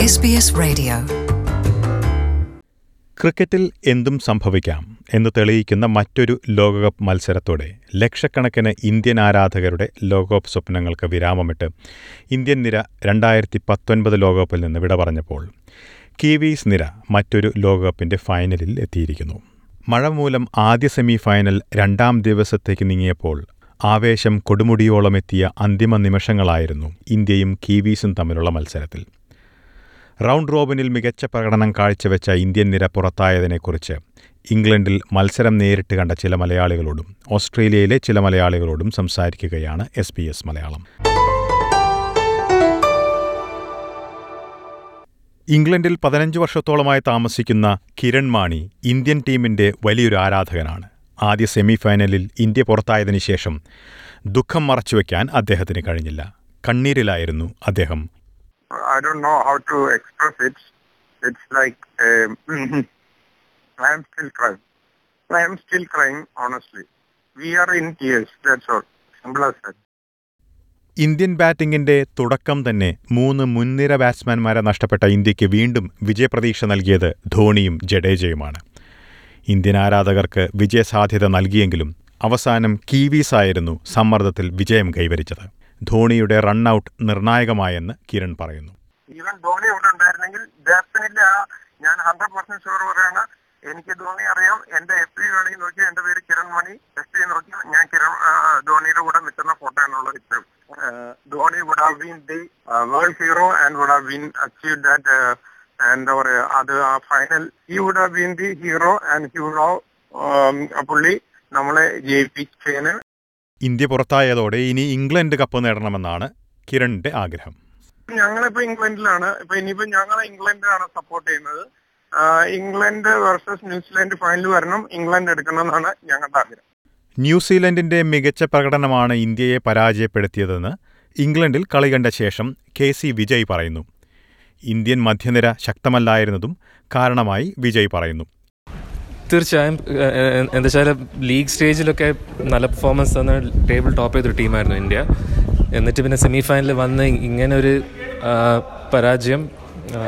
SBS Radio. ക്രിക്കറ്റിൽ എന്തും സംഭവിക്കാം എന്ന് തെളിയിക്കുന്ന മറ്റൊരു ലോകകപ്പ് മത്സരത്തോടെ ലക്ഷക്കണക്കിന് ഇന്ത്യൻ ആരാധകരുടെ ലോകകപ്പ് സ്വപ്നങ്ങൾക്ക് വിരാമമിട്ട് ഇന്ത്യൻ നിര രണ്ടായിരത്തി പത്തൊൻപത് ലോകകപ്പിൽ നിന്ന് വിട പറഞ്ഞപ്പോൾ കീവീസ് നിര മറ്റൊരു ലോകകപ്പിന്റെ ഫൈനലിൽ എത്തിയിരിക്കുന്നു മഴ മൂലം ആദ്യ സെമി ഫൈനൽ രണ്ടാം ദിവസത്തേക്ക് നീങ്ങിയപ്പോൾ ആവേശം കൊടുമുടിയോളം എത്തിയ അന്തിമ നിമിഷങ്ങളായിരുന്നു ഇന്ത്യയും കീവീസും തമ്മിലുള്ള മത്സരത്തിൽ റൗണ്ട് റോബിനിൽ മികച്ച പ്രകടനം കാഴ്ചവെച്ച ഇന്ത്യൻ നിര പുറത്തായതിനെക്കുറിച്ച് ഇംഗ്ലണ്ടിൽ മത്സരം നേരിട്ട് കണ്ട ചില മലയാളികളോടും ഓസ്ട്രേലിയയിലെ ചില മലയാളികളോടും സംസാരിക്കുകയാണ് എസ് ബി എസ് മലയാളം ഇംഗ്ലണ്ടിൽ പതിനഞ്ച് വർഷത്തോളമായി താമസിക്കുന്ന കിരൺ മാണി ഇന്ത്യൻ ടീമിന്റെ വലിയൊരു ആരാധകനാണ് ആദ്യ സെമിഫൈനലിൽ ഇന്ത്യ പുറത്തായതിനു ശേഷം ദുഃഖം മറച്ചുവെക്കാൻ അദ്ദേഹത്തിന് കഴിഞ്ഞില്ല കണ്ണീരിലായിരുന്നു അദ്ദേഹം I don't know how to express it. It's like um, I am still crying. I am still crying, honestly. We are in tears. That's all. Simple as that. Indian ബാറ്റിംഗിന്റെ തുടക്കം തന്നെ മൂന്ന് മുൻനിര ബാറ്റ്സ്മാൻമാരെ നഷ്ടപ്പെട്ട ഇന്ത്യക്ക് വീണ്ടും വിജയപ്രതീക്ഷ നൽകിയത് ധോണിയും ജഡേജയുമാണ് ഇന്ത്യൻ ആരാധകർക്ക് വിജയസാധ്യത നൽകിയെങ്കിലും അവസാനം കീവീസായിരുന്നു സമ്മർദ്ദത്തിൽ വിജയം കൈവരിച്ചത് ധോണിയുടെ റണ്ണൌട്ട് നിർണായകമായെന്ന് കിരൺ പറയുന്നു ഈവൻ ധോണി ഇവിടെ ഉണ്ടായിരുന്നെങ്കിൽ ഡെഫിനറ്റ്ലി ആ ഞാൻ ഹൺഡ്രഡ് പെർസെന്റ് ഷുവർ പറയാണ് എനിക്ക് ധോണി അറിയാം എന്റെ എഫ് പി വേണമെങ്കിൽ നോക്കി എന്റെ പേര് കിരൺ മണി എഫ് പി നോക്കി ഞാൻ കിരൺ ആ, ധോണിയുടെ കൂടെ നിൽക്കുന്ന ഫോട്ടോ ആണുള്ളത് ഇപ്പോഴും Dhoni would have been the world hero and would have been achieve that എന്താ പറയാ അത് ആ final he would have been the hero and he would have പുള്ളി നമ്മളെ ജയിപ്പിച്ചതിന് ഇന്ത്യ പുറത്തായതോടെ ഇനി ഇംഗ്ലണ്ട് കപ്പ് നേടണമെന്നാണ് കിരണിന്റെ ആഗ്രഹം ഞങ്ങളിപ്പോ ഇംഗ്ലണ്ടിലാണ് ഇപ്പൊ ഇനിയിപ്പോ ഞങ്ങൾ ഇംഗ്ലണ്ടിലാണ് സപ്പോർട്ട് ചെയ്യുന്നത് ആ, ഇംഗ്ലണ്ട് വേഴ്സസ് ന്യൂസിലാൻഡ് ഫൈനൽ വരണം ഇംഗ്ലണ്ട് എടുക്കണം എന്നാണ് ഞങ്ങളുടെ ആഗ്രഹം ന്യൂസിലൻഡിന്റെ മികച്ച പ്രകടനമാണ് ഇന്ത്യയെ പരാജയപ്പെടുത്തിയതെന്ന് ഇംഗ്ലണ്ടിൽ കളി കണ്ട ശേഷം കെ സി വിജയ് പറയുന്നു ഇന്ത്യൻ മധ്യനിര ശക്തമല്ലായിരുന്നതും കാരണമായി വിജയ് പറയുന്നു തീർച്ചയായും ഏഹ്, ഏഹ്, എന്താ വെച്ചാൽ ലീഗ് സ്റ്റേജിലൊക്കെ നല്ല പെർഫോമൻസ് തന്ന ടേബിൾ ടോപ്പ് ചെയ്തൊരു ടീമായിരുന്നു ഇന്ത്യ എന്നിട്ട് പിന്നെ സെമി ഫൈനലിൽ വന്ന് ഇങ്ങനെ ഒരു ആ, പരാജയം ആ,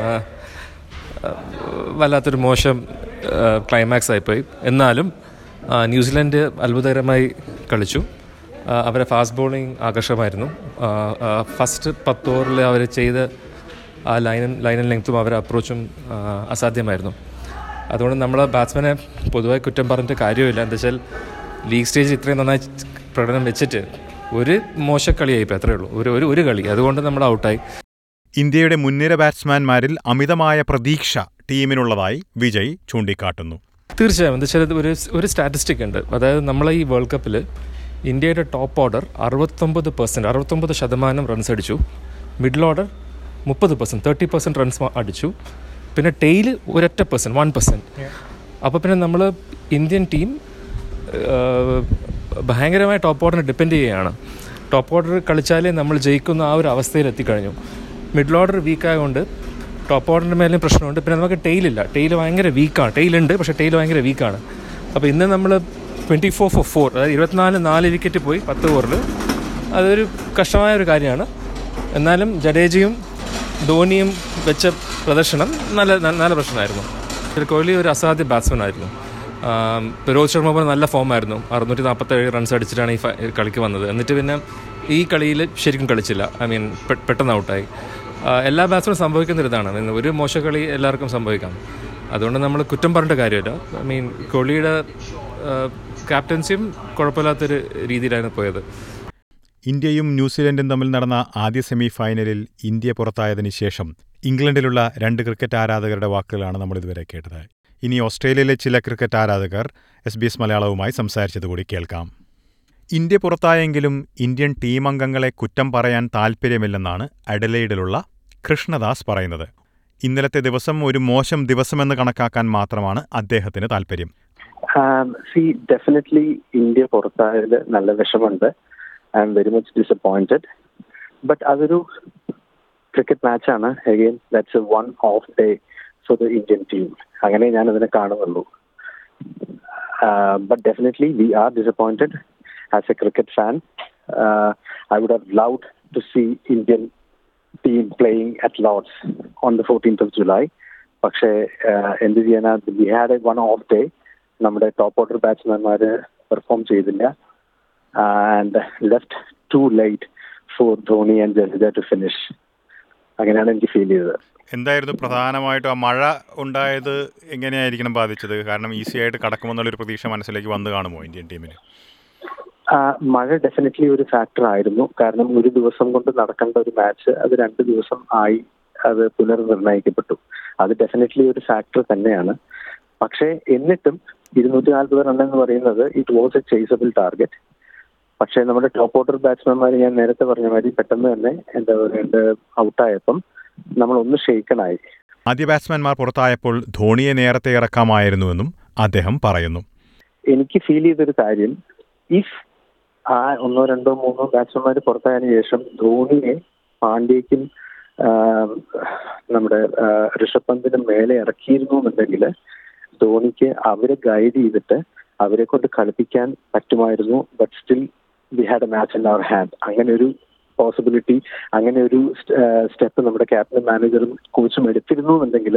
ആ, വല്ലാത്തൊരു മോശം ക്ലൈമാക്സ് ആയിപ്പോയി എന്നാലും ആ, ന്യൂസിലൻഡ് അത്ഭുതകരമായി കളിച്ചു ആ, അവരെ ഫാസ്റ്റ് ബോളിംഗ് ആകർഷകമായിരുന്നു ഫസ്റ്റ് പത്ത് ഓവറിൽ അവർ ചെയ്ത ആ ലൈനും ലൈനും ലെങ്ത്തും അവരുടെ അപ്രോച്ചും ആ, അസാധ്യമായിരുന്നു അതുകൊണ്ട് നമ്മൾ ബാറ്റ്സ്മാനെ പൊതുവായി കുറ്റം പറഞ്ഞിട്ട് കാര്യമില്ല എന്താ വെച്ചാൽ ലീഗ് സ്റ്റേജ് ഇത്രയും നന്നായി പ്രകടനം വെച്ചിട്ട് ഒരു മോശക്കളിയായി ഇപ്പോൾ അത്രയേ ഉള്ളൂ ഒരു ഒരു ഒരു കളി അതുകൊണ്ട് നമ്മൾ ഔട്ടായി ഇന്ത്യയുടെ മുൻനിര ബാറ്റ്സ്മാൻമാരിൽ അമിതമായ പ്രതീക്ഷ ടീമിനുള്ളതായി വിജയ് ചൂണ്ടിക്കാട്ടുന്നു തീർച്ചയായും എന്താ വെച്ചാൽ ഇത് ഒരു ഒരു സ്റ്റാറ്റിസ്റ്റിക് ഉണ്ട് അതായത് നമ്മളെ ഈ വേൾഡ് കപ്പിൽ ഇന്ത്യയുടെ ടോപ്പ് ഓർഡർ അറുപത്തൊമ്പത് പെർസെൻറ്റ് അറുപത്തൊമ്പത് ശതമാനം റൺസ് അടിച്ചു മിഡിൽ ഓർഡർ മുപ്പത് പെർസെൻറ്റ് തേർട്ടി പെർസെൻറ്റ് റൺസ് അടിച്ചു പിന്നെ ടെയിൽ ഒരൊറ്റ പെർസെൻറ്റ് വൺ പെർസെൻറ്റ് അപ്പോൾ പിന്നെ നമ്മൾ ഇന്ത്യൻ ടീം ഭയങ്കരമായ ടോപ്പ് ഓർഡറിനെ ഡിപ്പെൻഡ് ചെയ്യുകയാണ് ടോപ്പ് ഓർഡർ കളിച്ചാലേ നമ്മൾ ജയിക്കുന്ന ആ ഒരു അവസ്ഥയിൽ എത്തിക്കഴിഞ്ഞു മിഡിൽ ഓർഡർ വീക്ക് ആയതുകൊണ്ട് ടോപ്പ് ഓർഡറിൻ്റെ മേലെയും പ്രശ്നമുണ്ട് പിന്നെ നമുക്ക് ടെയിലില്ല ടെയിൽ ഭയങ്കര വീക്കാണ് ടെയിലുണ്ട് പക്ഷേ ടെയിൽ ഭയങ്കര വീക്കാണ് അപ്പോൾ ഇന്ന് നമ്മൾ ട്വൻറ്റി ഫോർ ഫോർ ഫോർ അതായത് ഇരുപത്തിനാല് നാല് വിക്കറ്റ് പോയി പത്ത് ഓവറിൽ അതൊരു കഷ്ടമായ ഒരു കാര്യമാണ് എന്നാലും ജഡേജയും ധോണിയും വെച്ച പ്രദർശനം നല്ല നല്ല- നല്ല പ്രശ്നമായിരുന്നു ഇതിൽ കോഹ്ലി ഒരു അസാധ്യ ബാറ്റ്സ്മാൻ ആയിരുന്നു ആം, ഇപ്പോൾ രോഹിത് ശർമ്മ പോലെ നല്ല ഫോമായിരുന്നു അറുന്നൂറ്റി നാൽപ്പത്തേഴ് റൺസ് അടിച്ചിട്ടാണ് ഈ ഫ- കളിക്ക് വന്നത് എന്നിട്ട് പിന്നെ ഈ കളിയിൽ ശരിക്കും കളിച്ചില്ല ഐ മീൻ പെട്ടെന്ന് ഔട്ടായി ആ, എല്ലാ ബാറ്റ്സ്മാനും സംഭവിക്കുന്ന ഒരു ഇതാണ് I mean, ഒരു മോശക്കളി എല്ലാവർക്കും സംഭവിക്കാം അതുകൊണ്ട് നമ്മൾ കുറ്റം പറഞ്ഞിട്ട് കാര്യമില്ല ഐ മീൻ കോഹ്ലിയുടെ ക്യാപ്റ്റൻസിയും കുഴപ്പമില്ലാത്തൊരു രീതിയിലായിരുന്നു പോയത് ഇന്ത്യയും ന്യൂസിലൻഡും തമ്മിൽ നടന്ന ആദ്യ സെമി ഫൈനലിൽ ഇന്ത്യ പുറത്തായതിനു ശേഷം ഇംഗ്ലണ്ടിലുള്ള രണ്ട് ക്രിക്കറ്റ് ആരാധകരുടെ വാക്കുകളാണ് നമ്മൾ ഇതുവരെ കേട്ടത് ഇനി ഓസ്ട്രേലിയയിലെ ചില ക്രിക്കറ്റ് ആരാധകർ എസ് ബി എസ് മലയാളവുമായി സംസാരിച്ചതുകൂടി കേൾക്കാം ഇന്ത്യ പുറത്തായെങ്കിലും ഇന്ത്യൻ ടീം അംഗങ്ങളെ കുറ്റം പറയാൻ താൽപ്പര്യമില്ലെന്നാണ് അഡലൈഡിലുള്ള കൃഷ്ണദാസ് പറയുന്നത് ഇന്നലത്തെ ദിവസം ഒരു മോശം ദിവസമെന്ന് കണക്കാക്കാൻ മാത്രമാണ് അദ്ദേഹത്തിന് താൽപ്പര്യം സി ഡെഫിനറ്റ്ലി ഇന്ത്യ പുറത്തായത് നല്ല വിഷമുണ്ട് I'm very much disappointed but അതൊരു ക്രിക്കറ്റ് മാച്ചാണ് again that's a one off day for the Indian team അങ്ങനെ ഞാൻ അതിനെ കാണുന്നുള്ളൂ but definitely we are disappointed as a cricket fan I would have loved to see Indian team playing at Lords on the 14th of July. പക്ഷേ ആഹ്, എന്ത് ചെയ്യാനാ we had a one off day നമ്മുടെ top order ബാറ്റ്സ്മാൻമാർ perform ചെയ്തില്ല and left to light for Dhoni and Jadeja to finish അങ്ങനെയാണ് എനിക്ക് feel ചെയ്തത് എന്തായിരുന്നു പ്രധാനമായിട്ടും ആ മഴ ഉണ്ടായത് എങ്ങനെയായിരിക്കണം ബാധിച്ചത് കാരണം ഈസി ആയിട്ട് കടക്കുമെന്നുള്ളൊരു പ്രതീക്ഷ മനസ്സിലേക്ക് വന്നു കാണുമോ ഇന്ത്യൻ ടീമിന് ആ, മഴ ഡെഫിനറ്റ്ലി ഒരു ഫാക്ടർ ആയിരുന്നു കാരണം ഒരു ദിവസം കൊണ്ട് നടക്കേണ്ട ഒരു മാച്ച് അത് രണ്ട് ദിവസം ആയി അത് പുനർനിർണയിക്കപ്പെട്ടു അത് ഡെഫിനറ്റ്ലി ഒരു ഫാക്ടർ തന്നെയാണ് പക്ഷേ എന്നിട്ടും ഇരുന്നൂറ്റി നാൽപ്പത് റൺ എന്ന് പറയുന്നത് it was a chasable target പക്ഷേ നമ്മുടെ ടോപ്പ് ഓർഡർ ബാറ്റ്സ്മാൻമാർ ഞാൻ നേരത്തെ പറഞ്ഞ മാതിരി പെട്ടെന്ന് തന്നെ എന്താ പറയുക ഔട്ടായപ്പം നമ്മൾ ഒന്ന് ഷെയ്ക്കണായി ആദ്യ ബാറ്റ്സ്മാൻമാർ പുറത്തായപ്പോൾ ധോണിയെ നേരത്തെ ഇറക്കാമായിരുന്നുവെന്നും അദ്ദേഹം പറയുന്നു എനിക്ക് ഫീൽ ചെയ്തൊരു കാര്യം ഇഫ് ആ ഒന്നോ രണ്ടോ മൂന്നോ ബാറ്റ്സ്മാൻമാർ പുറത്തായതിനു ശേഷം ധോണിയെ പാണ്ഡ്യയ്ക്കും ആ, നമ്മുടെ ആ, ഋഷഭ് പന്തിനും മേലെ ഇറക്കിയിരുന്നു എന്നുണ്ടെങ്കിൽ ധോണിക്ക് അവരെ ഗൈഡ് ചെയ്തിട്ട് അവരെ കൊണ്ട് കളിപ്പിക്കാൻ പറ്റുമായിരുന്നു but still we had a match in our hand അങ്ങനെ ഒരു പോസിബിലിറ്റി അങ്ങനെ ഒരു സ്റ്റെപ്പ് നമ്മുടെ ക്യാപ്റ്റൻ മാനേജറും കോച്ചും എടുത്തിരുന്നു എന്നുണ്ടെങ്കിൽ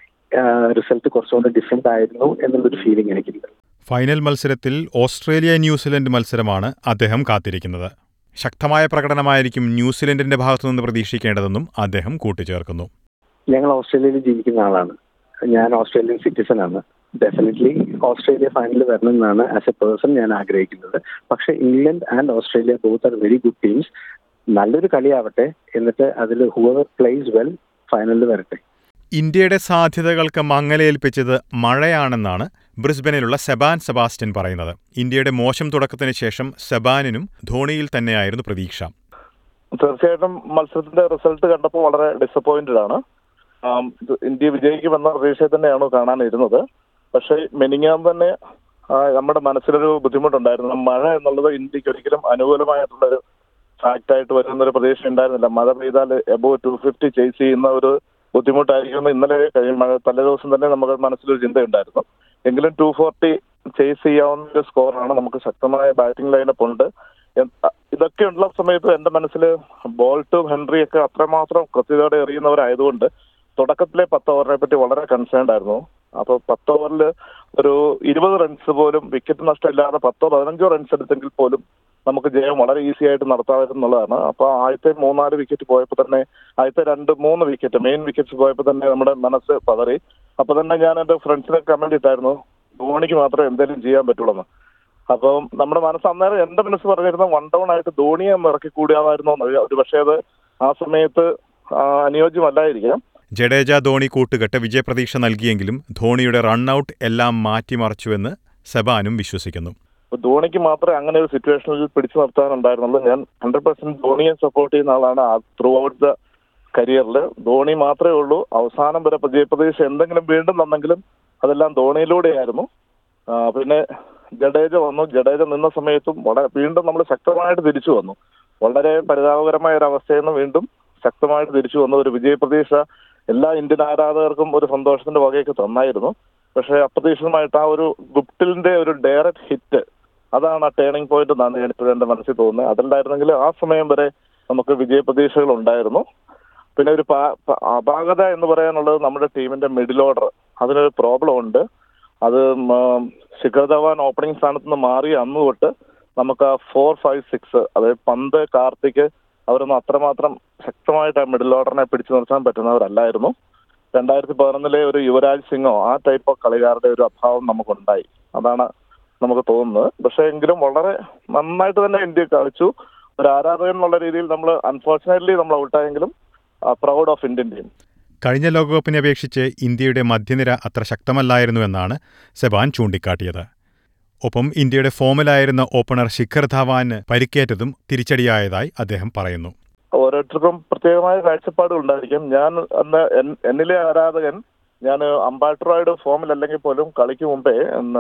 റിസൾട്ട് കുറച്ചുകൂടെ ഡിഫറെന്റ് ആയിരുന്നു എന്നുള്ളൊരു ഫീലിംഗ് എനിക്കുണ്ട് ഫൈനൽ മത്സരത്തിൽ ഓസ്ട്രേലിയ ന്യൂസിലൻഡ് മത്സരമാണ് അദ്ദേഹം കാത്തിരിക്കുന്നത് ശക്തമായ പ്രകടനമായിരിക്കും ന്യൂസിലൻഡിന്റെ ഭാഗത്തുനിന്ന് പ്രതീക്ഷിക്കേണ്ടതെന്നും അദ്ദേഹം കൂട്ടിച്ചേർക്കുന്നു ഞങ്ങൾ ഓസ്ട്രേലിയയിൽ ജീവിക്കുന്ന ആളാണ് ഞാൻ ഓസ്ട്രേലിയൻ സിറ്റിസൺ ആണ് ഡെഫിനറ്റ്ലി ഓസ്ട്രേലിയ ഫൈനലിൽ വരണം എന്നാണ് ആസ് എ പേഴ്സൺ ഞാൻ ആഗ്രഹിക്കുന്നത് പക്ഷെ England and Australia both are very good teams നല്ലൊരു കളിയാവട്ടെ എന്നിട്ട് അതിൽ ഹൂവർ പ്ലേസ് വെൽ ഫൈനലിൽ വരട്ടെ ഇന്ത്യയുടെ സാധ്യതകൾക്ക് മങ്ങലേൽപ്പിച്ചത് മഴയാണെന്നാണ് ബ്രിസ്ബനിലുള്ള സെബാൻ സെബാസ്റ്റ്യൻ പറയുന്നത് ഇന്ത്യയുടെ മോശം തുടക്കത്തിന് ശേഷം സെബാനിനും ധോണിയിൽ തന്നെയായിരുന്നു പ്രതീക്ഷ തീർച്ചയായിട്ടും മത്സരത്തിന്റെ റിസൾട്ട് കണ്ടപ്പോൾ വളരെ ഡിസപ്പോയിന്റഡ് ആണ് ആം, ഇത് ഇന്ത്യ വിജയിക്കുമെന്ന പ്രതീക്ഷയിൽ തന്നെയാണ് കാണാനിരുന്നത് പക്ഷേ മെനിങ്ങാൻ തന്നെ ആ, നമ്മുടെ മനസ്സിലൊരു ബുദ്ധിമുട്ടുണ്ടായിരുന്നു മഴ എന്നുള്ളത് ഇന്ത്യക്ക് ഒരിക്കലും അനുകൂലമായിട്ടുള്ള ഒരു ഫാക്റ്റ് ആയിട്ട് വരുന്ന ഒരു പ്രതീക്ഷ ഉണ്ടായിരുന്നില്ല മഴ പെയ്താൽ എബോ ടു ഫിഫ്റ്റി ചേസ് ചെയ്യുന്ന ഒരു ബുദ്ധിമുട്ടായിരിക്കുമെന്ന് ഇന്നലെ കഴിഞ്ഞ മഴ തലേ ദിവസം തന്നെ നമുക്ക് മനസ്സിലൊരു ചിന്തയുണ്ടായിരുന്നു എങ്കിലും ടു ഫോർട്ടി ചേസ് ചെയ്യാവുന്ന ഒരു സ്കോറാണ് നമുക്ക് ശക്തമായ ബാറ്റിംഗ് ലൈനപ്പ് ഉണ്ട് എൻ- അ- ഇതൊക്കെയുള്ള സമയത്ത് എന്റെ മനസ്സിൽ ബോൾട്ടും ഹെൻറി ഒക്കെ അത്രമാത്രം കൃത്യതയോടെ എറിയുന്നവരായതുകൊണ്ട് തുടക്കത്തിലെ പത്ത് ഓവറിനെ പറ്റി വളരെ കൺസേൺഡ് ആയിരുന്നു അപ്പൊ പത്ത് ഓവറിൽ ഒരു ഇരുപത് റൺസ് പോലും വിക്കറ്റ് നഷ്ടമില്ലാതെ പത്തോ പതിനഞ്ചോ റൺസ് എടുത്തെങ്കിൽ പോലും നമുക്ക് ജയം വളരെ ഈസി ആയിട്ട് നടത്താമായിരുന്നുള്ളതാണ് അപ്പൊ ആദ്യത്തെ മൂന്നാല് വിക്കറ്റ് പോയപ്പോൾ തന്നെ ആദ്യത്തെ രണ്ട് മൂന്ന് വിക്കറ്റ് മെയിൻ വിക്കറ്റ്സ് പോയപ്പോൾ തന്നെ നമ്മുടെ മനസ്സ് പതറി അപ്പൊ തന്നെ ഞാൻ എന്റെ ഫ്രണ്ട്സിനെ കമന്റ് ഇട്ടായിരുന്നു ധോണിക്ക് മാത്രമേ എന്തെങ്കിലും ചെയ്യാൻ പറ്റുള്ളൂ എന്ന് അപ്പം നമ്മുടെ മനസ്സ് അന്നേരം എന്റെ മനസ്സ് പറഞ്ഞിരുന്ന വൺ ഡൗൺ ആയിട്ട് ധോണിയെ ഒന്ന് ഇറക്കി കൂടിയാമായിരുന്നോ എന്നറിയാം ഒരു പക്ഷേ അത് ആ സമയത്ത് ആ, അനുയോജ്യമല്ലായിരിക്കാം ജഡേജ ധോണി കൂട്ടുകെട്ട് വിജയപ്രതീക്ഷ നൽകിയെങ്കിലും ധോണിയുടെ റണ്ണൌട്ട് എല്ലാം മാറ്റിമറിച്ചുവെന്ന് സെബാനും വിശ്വസിക്കുന്നു അപ്പൊ ധോണിക്ക് മാത്രമേ അങ്ങനെ ഒരു സിറ്റുവേഷനിൽ പിടിച്ചു നിർത്താനുണ്ടായിരുന്നുള്ളൂ ഞാൻ ഹൺഡ്രഡ് പെർസെന്റ് ധോണിയെ സപ്പോർട്ട് ചെയ്യുന്ന ആളാണ് ത്രൂ ഔട്ട് ദ കരിയറിൽ ധോണി മാത്രമേ ഉള്ളൂ അവസാനം വരെ വിജയപ്രതീക്ഷ എന്തെങ്കിലും വീണ്ടും വന്നെങ്കിലും അതെല്ലാം ധോണിയിലൂടെയായിരുന്നു ആ, പിന്നെ ജഡേജ വന്നു ജഡേജ നിന്ന സമയത്തും വളരെ വീണ്ടും നമ്മൾ ശക്തമായിട്ട് തിരിച്ചു വന്നു വളരെ പരിതാപകരമായ ഒരു അവസ്ഥയിൽ നിന്ന് വീണ്ടും ശക്തമായിട്ട് തിരിച്ചു വന്നു ഒരു വിജയപ്രതീക്ഷ എല്ലാ ഇന്ത്യൻ ആരാധകർക്കും ഒരു സന്തോഷത്തിന്റെ വകയൊക്കെ തന്നായിരുന്നു പക്ഷേ അപ്രതീക്ഷിതമായിട്ട് ആ ഒരു ഗുപ്റ്റിലിന്റെ ഒരു ഡയറക്റ്റ് ഹിറ്റ് അതാണ് ആ ടേണിംഗ് പോയിന്റ് എന്നാണ് ഞാൻ ഇപ്പോഴും എന്റെ മനസ്സിൽ തോന്നുന്നത് അതല്ലായിരുന്നെങ്കിൽ ആ സമയം വരെ നമുക്ക് വിജയപ്രതീക്ഷകൾ ഉണ്ടായിരുന്നു പിന്നെ ഒരു പാ- പ- അപാകത എന്ന് പറയാനുള്ളത് നമ്മുടെ ടീമിന്റെ മിഡിൽ ഓർഡർ അതിനൊരു പ്രോബ്ലം ഉണ്ട് അത് ഉം, ശിഖർ ധവാൻ ഓപ്പണിംഗ് സ്ഥാനത്ത് നിന്ന് മാറി അന്ന് തൊട്ട് നമുക്ക് ആ ഫോർ ഫൈവ് സിക്സ് അതായത് പന്ത് കാർത്തിക് അവരൊന്നും അത്രമാത്രം ശക്തമായിട്ട് ആ മിഡിൽ ഓർഡറിനെ പിടിച്ചു നിർത്താൻ പറ്റുന്നവരല്ലായിരുന്നു രണ്ടായിരത്തി പതിനൊന്നിലെ ഒരു യുവരാജ് സിംഗോ ആ ടൈപ്പ് ഓഫ് കളിക്കാരുടെ ഒരു അഭാവം നമുക്കുണ്ടായി അതാണ് നമുക്ക് തോന്നുന്നത് പക്ഷേ എങ്കിലും വളരെ നന്നായിട്ട് തന്നെ ഇന്ത്യ കളിച്ചു ഒരു ആരാധകൻ എന്നുള്ള രീതിയിൽ നമ്മൾ അൺഫോർച്ചുനേറ്റ്ലി നമ്മൾ ഔട്ടായെങ്കിലും പ്രൗഡ് ഓഫ് ഇന്ത്യൻ ടീം കഴിഞ്ഞ ലോകകപ്പിനെ അപേക്ഷിച്ച് ഇന്ത്യയുടെ മധ്യനിര അത്ര ശക്തമല്ലായിരുന്നുവെന്നാണ് സെബാൻ ചൂണ്ടിക്കാട്ടിയത് ഒപ്പം ഇന്ത്യയുടെ ഫോമിലായിരുന്ന ഓപ്പണർ ശിഖർ ധവാന് പരിക്കേറ്റതും തിരിച്ചടിയായതായി അദ്ദേഹം പറയുന്നു ഓരോരുത്തർക്കും പ്രത്യേകമായ കാഴ്ചപ്പാടുകൾ ഉണ്ടായിരിക്കും ഞാൻ അന്ന് എൻ- എന്നിലെ ആരാധകൻ ഞാൻ അമ്പാട്ടറായുടെ ഫോമിൽ അല്ലെങ്കിൽ പോലും കളിക്ക് മുമ്പേ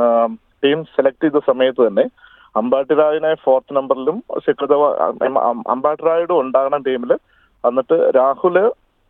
ടീം സെലക്ട് ചെയ്ത സമയത്ത് തന്നെ അമ്പാട്ടിറായിനെ ഫോർത്ത് നമ്പറിലും ശിഖർ അമ്പാട്ടിറായുടും ഉണ്ടാകണം ടീമിൽ എന്നിട്ട് രാഹുല്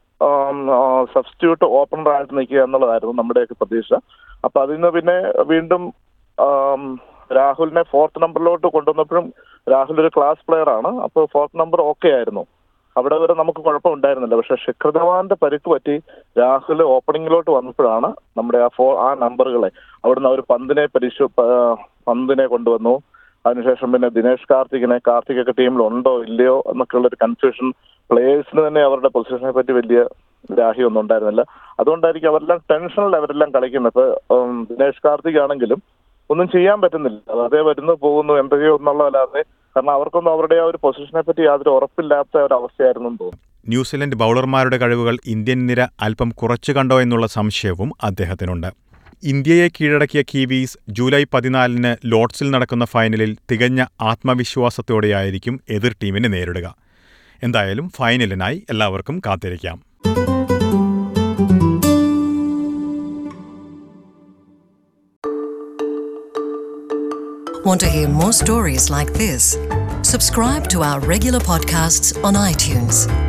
സബ്സ്റ്റിറ്റ്യൂട്ട് ഓപ്പണർ ആയിട്ട് നിൽക്കുക എന്നുള്ളതായിരുന്നു നമ്മുടെയൊക്കെ പ്രതീക്ഷ അപ്പൊ അതിന് പിന്നെ വീണ്ടും ആം, രാഹുലിനെ ഫോർത്ത് നമ്പറിലോട്ട് കൊണ്ടുവന്നപ്പോഴും രാഹുൽ ഒരു ക്ലാസ് പ്ലെയർ ആണ് അപ്പോൾ ഫോർത്ത് നമ്പർ ഓക്കെ ആയിരുന്നു അവിടെ വരെ നമുക്ക് കുഴപ്പമുണ്ടായിരുന്നില്ല പക്ഷെ ശിഖർ ധവാന്റെ പരിക്ക് പറ്റി രാഹുൽ ഓപ്പണിങ്ങിലോട്ട് വന്നപ്പോഴാണ് നമ്മുടെ ആ ഫോ ആ നമ്പറുകളെ അവിടുന്ന് അവർ പന്തിനെ പരിശോ പ- പന്തിനെ കൊണ്ടുവന്നു അതിനുശേഷം പിന്നെ ദിനേഷ് കാർത്തികിനെ കാർത്തികൊക്കെ ടീമിൽ ഉണ്ടോ ഇല്ലയോ എന്നൊക്കെയുള്ള ഒരു കൺഫ്യൂഷൻ പ്ലേയേഴ്സിന് തന്നെ അവരുടെ പൊസിഷനെ പറ്റി വലിയ ഗ്രാഹ്യമൊന്നും ഉണ്ടായിരുന്നില്ല അതുകൊണ്ടായിരിക്കും അവരെല്ലാം ടെൻഷനിൽ അവരെല്ലാം കളിക്കുന്നത് ഇപ്പൊ ഉം, ദിനേഷ് കാർത്തിക് ആണെങ്കിലും ഒന്നും ചെയ്യാൻ പറ്റുന്നില്ല അത് അതേ വരുന്നു പോകുന്നു എന്തൊക്കെയോ എന്നുള്ളതല്ലാതെ കാരണം അവർക്കൊന്നും അവരുടെ ആ ഒരു പൊസിഷനെ പറ്റി യാതൊരു ഉറപ്പില്ലാത്ത ഒരു അവസ്ഥയായിരുന്നു എന്ന് തോന്നുന്നു ന്യൂസിലൻഡ് ബൗളർമാരുടെ കഴിവുകൾ ഇന്ത്യൻ നിര അല്പം കുറച്ചു കണ്ടോ എന്നുള്ള സംശയവും അദ്ദേഹത്തിനുണ്ട് ഇന്ത്യയെ കീഴടക്കിയ കീവീസ് ജൂലൈ പതിനാലിന് ലോർഡ്സിൽ നടക്കുന്ന ഫൈനലിൽ തികഞ്ഞ ആത്മവിശ്വാസത്തോടെയായിരിക്കും എതിർ ടീമിനെ നേരിടുക എന്തായാലും ഫൈനലിനായി എല്ലാവർക്കും കാത്തിരിക്കാം Want to hear more stories like this? Subscribe to our regular podcasts on iTunes.